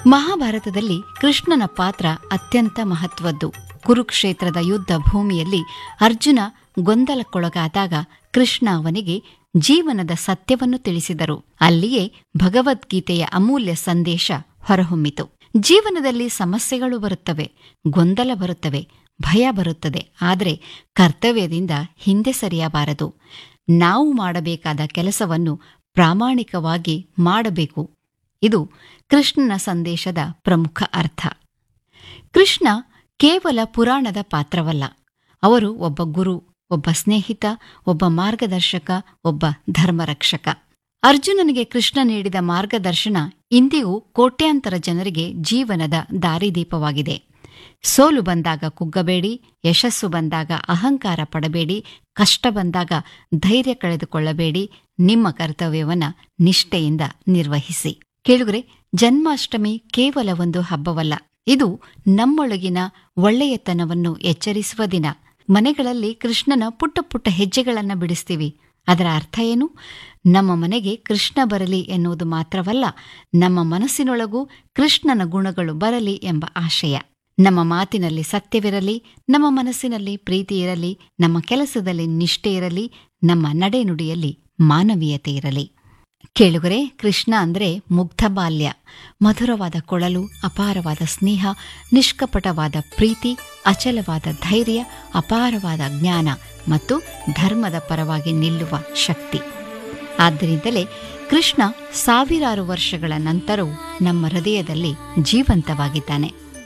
ಮಹಾಭಾರತದಲ್ಲಿ ಕೃಷ್ಣನ ಪಾತ್ರ ಅತ್ಯಂತ ಮಹತ್ವದ್ದು ಕುರುಕ್ಷೇತ್ರದ ಯುದ್ಧ ಭೂಮಿಯಲ್ಲಿ ಅರ್ಜುನ ಗೊಂದಲಕ್ಕೊಳಗಾದಾಗ ಕೃಷ್ಣ ಅವನಿಗೆ ಜೀವನದ ಸತ್ಯವನ್ನು ತಿಳಿಸಿದರು ಅಲ್ಲಿಯೇ ಭಗವದ್ಗೀತೆಯ ಅಮೂಲ್ಯ ಸಂದೇಶ ಹೊರಹೊಮ್ಮಿತು ಜೀವನದಲ್ಲಿ ಸಮಸ್ಯೆಗಳು ಬರುತ್ತವೆ ಗೊಂದಲ ಬರುತ್ತವೆ ಭಯ ಬರುತ್ತದೆ ಆದರೆ ಕರ್ತವ್ಯದಿಂದ ಹಿಂದೆ ಸರಿಯಬಾರದು ನಾವು ಮಾಡಬೇಕಾದ ಕೆಲಸವನ್ನು ಪ್ರಾಮಾಣಿಕವಾಗಿ ಮಾಡಬೇಕು ಇದು ಕೃಷ್ಣನ ಸಂದೇಶದ ಪ್ರಮುಖ ಅರ್ಥ ಕೃಷ್ಣ ಕೇವಲ ಪುರಾಣದ ಪಾತ್ರವಲ್ಲ ಅವರು ಒಬ್ಬ ಗುರು ಒಬ್ಬ ಸ್ನೇಹಿತ ಒಬ್ಬ ಮಾರ್ಗದರ್ಶಕ ಒಬ್ಬ ಧರ್ಮರಕ್ಷಕ ಅರ್ಜುನನಿಗೆ ಕೃಷ್ಣ ನೀಡಿದ ಮಾರ್ಗದರ್ಶನ ಇಂದಿಗೂ ಕೋಟ್ಯಾಂತರ ಜನರಿಗೆ ಜೀವನದ ದಾರಿದೀಪವಾಗಿದೆ ಸೋಲು ಬಂದಾಗ ಕುಗ್ಗಬೇಡಿ ಯಶಸ್ಸು ಬಂದಾಗ ಅಹಂಕಾರ ಪಡಬೇಡಿ ಕಷ್ಟ ಬಂದಾಗ ಧೈರ್ಯ ಕಳೆದುಕೊಳ್ಳಬೇಡಿ ನಿಮ್ಮ ಕರ್ತವ್ಯವನ್ನ ನಿಷ್ಠೆಯಿಂದ ನಿರ್ವಹಿಸಿ ಕೇಳುಗರೆ ಜನ್ಮಾಷ್ಟಮಿ ಕೇವಲ ಒಂದು ಹಬ್ಬವಲ್ಲ ಇದು ನಮ್ಮೊಳಗಿನ ಒಳ್ಳೆಯತನವನ್ನು ಎಚ್ಚರಿಸುವ ದಿನ ಮನೆಗಳಲ್ಲಿ ಕೃಷ್ಣನ ಪುಟ್ಟ ಪುಟ್ಟ ಹೆಜ್ಜೆಗಳನ್ನು ಬಿಡಿಸ್ತೀವಿ ಅದರ ಅರ್ಥ ಏನು ನಮ್ಮ ಮನೆಗೆ ಕೃಷ್ಣ ಬರಲಿ ಎನ್ನುವುದು ಮಾತ್ರವಲ್ಲ ನಮ್ಮ ಮನಸ್ಸಿನೊಳಗೂ ಕೃಷ್ಣನ ಗುಣಗಳು ಬರಲಿ ಎಂಬ ಆಶಯ ನಮ್ಮ ಮಾತಿನಲ್ಲಿ ಸತ್ಯವಿರಲಿ ನಮ್ಮ ಮನಸ್ಸಿನಲ್ಲಿ ಪ್ರೀತಿ ಇರಲಿ ನಮ್ಮ ಕೆಲಸದಲ್ಲಿ ನಿಷ್ಠೆ ಇರಲಿ ನಮ್ಮ ನಡೆನುಡಿಯಲ್ಲಿ ಮಾನವೀಯತೆ ಇರಲಿ ಕೇಳುಗರೆ ಕೃಷ್ಣ ಅಂದ್ರೆ ಮುಗ್ಧ ಬಾಲ್ಯ ಮಧುರವಾದ ಕೊಳಲು ಅಪಾರವಾದ ಸ್ನೇಹ ನಿಷ್ಕಪಟವಾದ ಪ್ರೀತಿ ಅಚಲವಾದ ಧೈರ್ಯ ಅಪಾರವಾದ ಜ್ಞಾನ ಮತ್ತು ಧರ್ಮದ ಪರವಾಗಿ ನಿಲ್ಲುವ ಶಕ್ತಿ ಆದ್ದರಿಂದಲೇ ಕೃಷ್ಣ ಸಾವಿರಾರು ವರ್ಷಗಳ ನಂತರವೂ ನಮ್ಮ ಹೃದಯದಲ್ಲಿ ಜೀವಂತವಾಗಿದ್ದಾನೆ